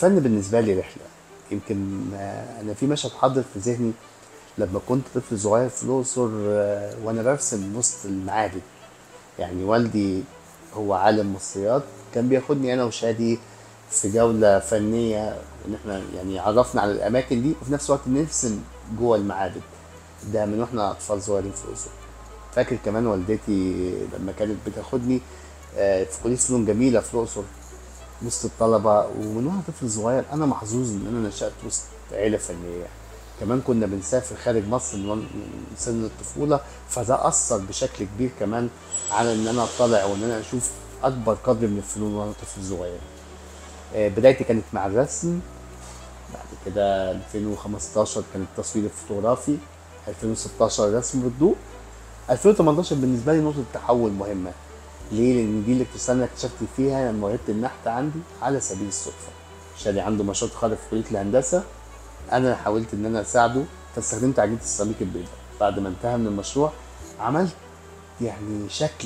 الفن بالنسبة لي رحلة يمكن آه، أنا في مشهد حاضر في ذهني لما كنت طفل صغير في الأقصر آه، وأنا برسم وسط المعابد يعني والدي هو عالم مصريات كان بياخدني أنا وشادي في جولة فنية إن إحنا يعني عرفنا على الأماكن دي وفي نفس الوقت نرسم جوه المعابد ده من وإحنا أطفال صغيرين في الأقصر فاكر كمان والدتي لما كانت بتاخدني آه، في كلية فنون جميلة في الأقصر وسط الطلبة ومن وانا طفل صغير أنا محظوظ إن أنا نشأت وسط عيلة فنية كمان كنا بنسافر خارج مصر من وأنا- من سن الطفولة فده أثر بشكل كبير كمان على إن أنا أطلع وإن أنا أشوف أكبر قدر من الفنون وأنا طفل صغير آه، بدايتي كانت مع الرسم بعد كده 2015 كان التصوير الفوتوغرافي 2016 الرسم بالضوء 2018 بالنسبه لي نقطه تحول مهمه ليه؟ لان دي اللي السنه اكتشفت فيها موهبه النحت عندي على سبيل الصدفه شادي عنده مشروع تخرج في كليه الهندسه انا حاولت ان انا اساعده فاستخدمت عجينه السيراميك البيضاء بعد ما انتهى من المشروع عملت يعني شكل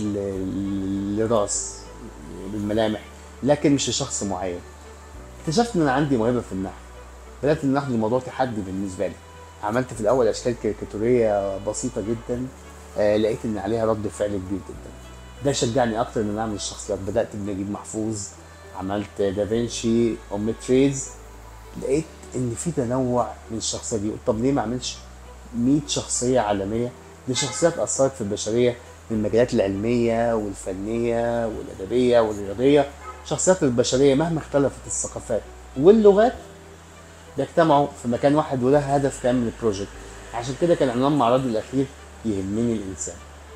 لراس بالملامح لكن مش لشخص معين اكتشفت ان انا عندي موهبه في النحت بدات ان اخد الموضوع تحدي بالنسبه لي عملت في الاول اشكال كاريكاتوريه بسيطه جدا آه لقيت ان عليها رد فعل كبير جدا ده شجعني اكتر ان انا اعمل الشخصيات بدات بنجيب محفوظ عملت دافنشي ام تريز لقيت ان في تنوع من الشخصيه دي قلت طب ليه ما اعملش 100 شخصيه عالميه دي شخصيات اثرت في البشريه من المجالات العلميه والفنيه والادبيه والرياضيه شخصيات البشريه مهما اختلفت الثقافات واللغات بيجتمعوا في مكان واحد وده هدف كان من البروجكت عشان كده كان عنوان معرضي الاخير يهمني الانسان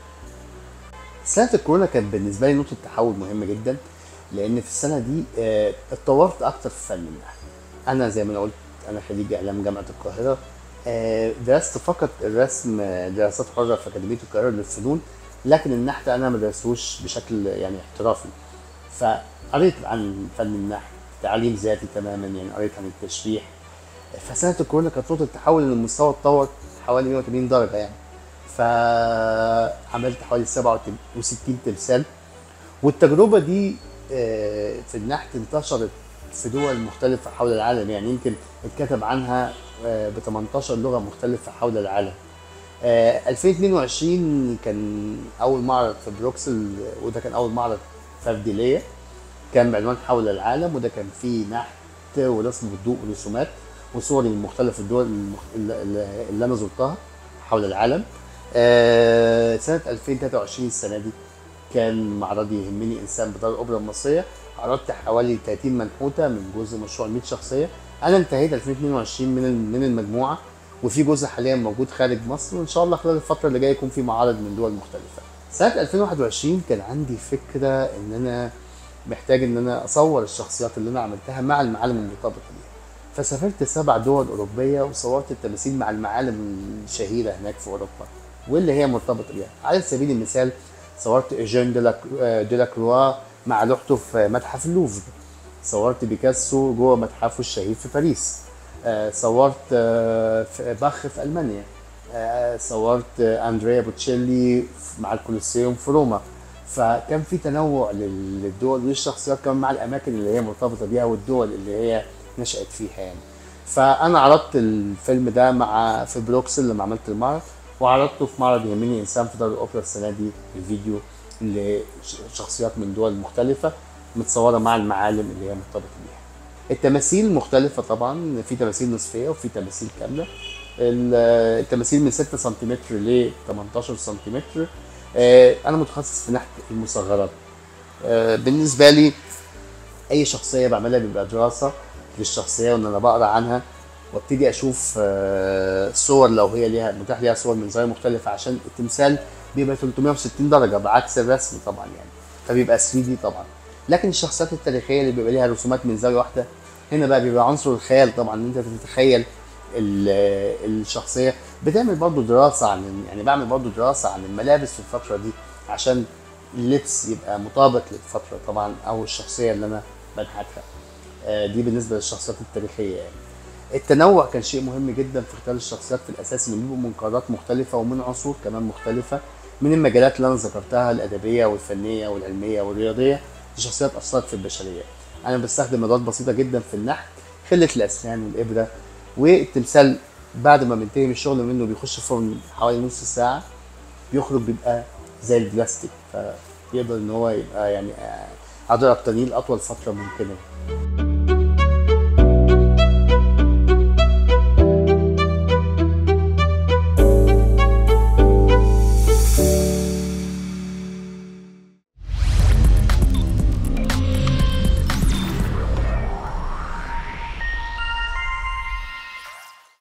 سنة الكورونا كانت بالنسبة لي نقطة تحول مهمة جدا لأن في السنة دي آه، اتطورت أكتر في فن النحت. أنا زي ما أنا قلت أنا خريج إعلام جامعة القاهرة آه، درست فقط الرسم آه، دراسات حرة في أكاديمية القاهرة للفنون لكن النحت أنا ما درستوش بشكل يعني احترافي. فقريت عن فن النحت تعليم ذاتي تماما يعني قريت عن التشريح فسنة الكورونا كانت نقطة تحول إن المستوى اتطور حوالي 180 درجة يعني فعملت حوالي 67 تمثال والتجربة دي آه، في النحت انتشرت في دول مختلفة حول العالم يعني يمكن اتكتب عنها ب 18 لغة مختلفة حول العالم آه، 2022 كان أول معرض في بروكسل وده كان أول معرض فردي ليا كان بعنوان حول العالم وده كان فيه نحت ورسم بالضوء ورسومات وصوري من مختلف الدول المخ- اللي اللي انا زرتها حول العالم آه، سنة 2023 السنة دي كان معرضي يهمني انسان بدار الاوبرا المصرية عرضت حوالي 30 منحوتة من جزء مشروع 100 شخصية انا انتهيت 2022 من ال- من المجموعة وفي جزء حاليا موجود خارج مصر وان شاء الله خلال الفترة اللي جاية يكون في معارض من دول مختلفة سنة 2021 كان عندي فكرة ان انا محتاج ان انا اصور الشخصيات اللي انا عملتها مع المعالم المرتبطة بيها فسافرت سبع دول أوروبية وصورت التماثيل مع المعالم الشهيرة هناك في أوروبا واللي هي مرتبطة بيها على سبيل المثال صورت إيجين دولا دولا كروا مع لوحته في متحف اللوفر صورت بيكاسو جوه متحفه الشهير في باريس آه، صورت آه، في باخ في ألمانيا آه، صورت آه، أندريا بوتشيلي مع الكولوسيوم في روما فكان في تنوع لل- للدول وللشخصيات كمان مع الاماكن اللي هي مرتبطه بيها والدول اللي هي نشات فيها يعني فانا عرضت الفيلم ده مع في بروكسل لما عملت المعرض وعرضته في معرض يهمني انسان في دار الاوبرا السنه دي الفيديو لشخصيات من دول مختلفه متصوره مع المعالم اللي هي مرتبطه بيها التماثيل مختلفة طبعا في تماثيل نصفية وفي تماثيل كاملة ال- التماثيل من 6 سنتيمتر ل 18 سنتيمتر آه، أنا متخصص في نحت المصغرات آه، بالنسبة لي أي شخصية بعملها بيبقى دراسة للشخصية وإن أنا بقرا عنها وابتدي أشوف آه، صور لو هي ليها متاح ليها صور من زوايا مختلفة عشان التمثال بيبقى 360 درجة بعكس الرسم طبعا يعني فبيبقى 3 دي طبعا لكن الشخصيات التاريخيه اللي بيبقى ليها رسومات من زاويه واحده هنا بقى بيبقى عنصر الخيال طبعا ان انت تتخيل ال- الشخصيه بتعمل برضو دراسه عن يعني بعمل برضو دراسه عن الملابس في الفتره دي عشان اللبس يبقى مطابق للفتره طبعا او الشخصيه اللي انا بنحتها آه، دي بالنسبه للشخصيات التاريخيه يعني التنوع كان شيء مهم جدا في اختيار الشخصيات في الاساس ان بيبقوا من قارات مختلفه ومن عصور كمان مختلفه من المجالات اللي انا ذكرتها الادبيه والفنيه والعلميه والرياضيه دي شخصيات اثرت في البشريه انا بستخدم ادوات بسيطه جدا في النحت خله الاسنان يعني والابره والتمثال بعد ما بينتهي من الشغل منه بيخش الفرن حوالي نص ساعه بيخرج بيبقى زي البلاستيك فيقدر ان هو يبقى يعني آه، قادر على التنيل اطول فتره ممكنه